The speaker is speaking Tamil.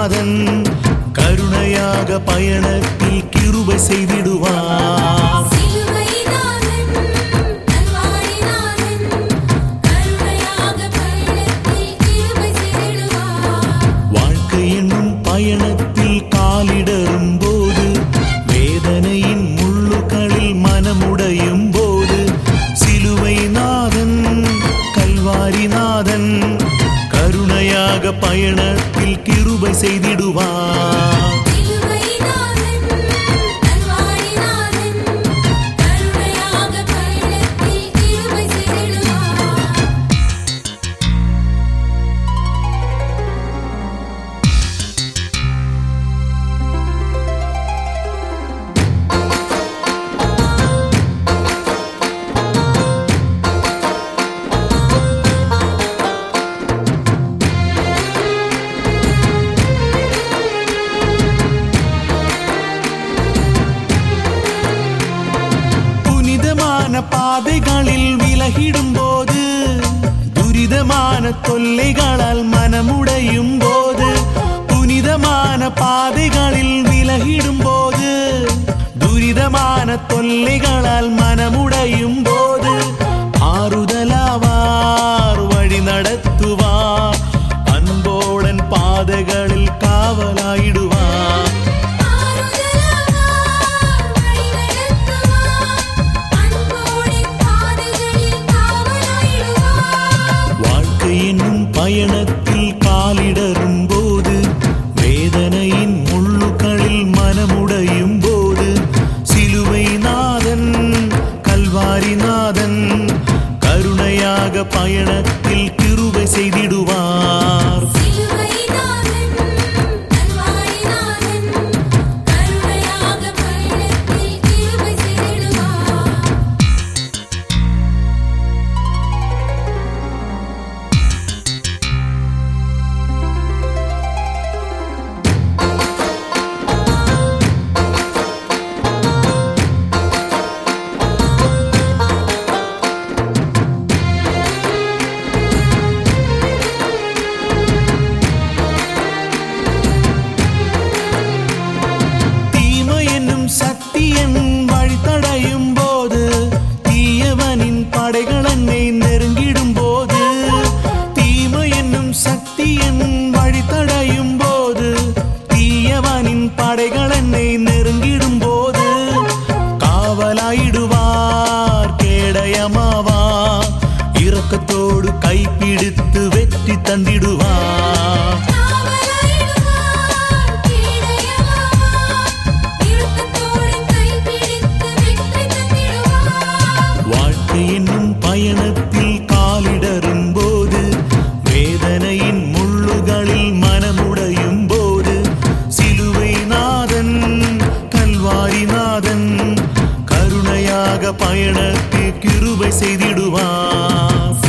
நாதன் கருணையாக பயணத்தில் கிருபை செய்திடுவார் சிலுவைநாதன் கல்வாரிநாதன் கருணையாக பயணத்தில் கிருபை செய்திடுவார் வாழ்க்கை என்னும் பயணத்தில் காலிடரும் போது வேதனையின் முள்ளுகளில் மனமுடையும் போது சிலுவை நாதன் கல்வாரி நாதன் கருணையாக பயணத்தில் கிருபை செய்திடுவார் சிலுவைநாதன் கல்வாரிநாதன் கருணையாக பயணத்தில் கிருபை செய்திடுவார் புனிதமான பாதைகளில் விலகிடும் போது துரிதமான தொல்லைகளால் மனமுடையும் போது புனிதமான பாதைகளில் விலகிடும் போது துரிதமான தொல்லைகளால் மனமுடையும் போது ஆறுதலாவார் வழி நடத்துவார் அன்போடன் பாதைகளில் காவலாயிடுவார் ஆறுதலாவார் வழிநடத்துவார் அன்போடு பாதைகளில் காவலாயிடுவார் வாழ்க்கை என்னும் பயணத்தில் காலிடரும் போது வேதனையின் முள்ளுகளில் மனமுடையும் போது சிலுவை நாதன் கல்வாரி நாதன் கருணையாக பயணத்தில் கிருபை செய்திடுவார் சிலுவைநாதன் கல்வாரிநாதன் கருணையாக பயணத்தில் கிருபை செய்திடுவார் தீமை என்னும் சக்தியன் வழி தடையும் போது தீயவனின் படைகள் என்னை நெருங்கிடும் போது தீமை என்னும் சக்தியன் வழி தடையும் போது தீயவனின் படைகள் என்னை நெருங்கிடும் போது காவலாயிடுவார் கேடயமாவா இரக்கத்தோடு கைப்பிடித்து வெற்றி தந்திடுவார் காவலாயிடுவார் கீழையமாவார் இறுக்கத்தோடு கைப்பிடித்து வெற்றி தந்திடுவார் வாழ்க்கை என்னும் பயணத்தில் காலிடரும் போது வேதனையின் முள்ளுகளில் மனமுடையும் போது சிலுவை நாதன் கல்வாரி நாதன் கருணையாக பயணத்தில் கிருபை செய்திடுவார்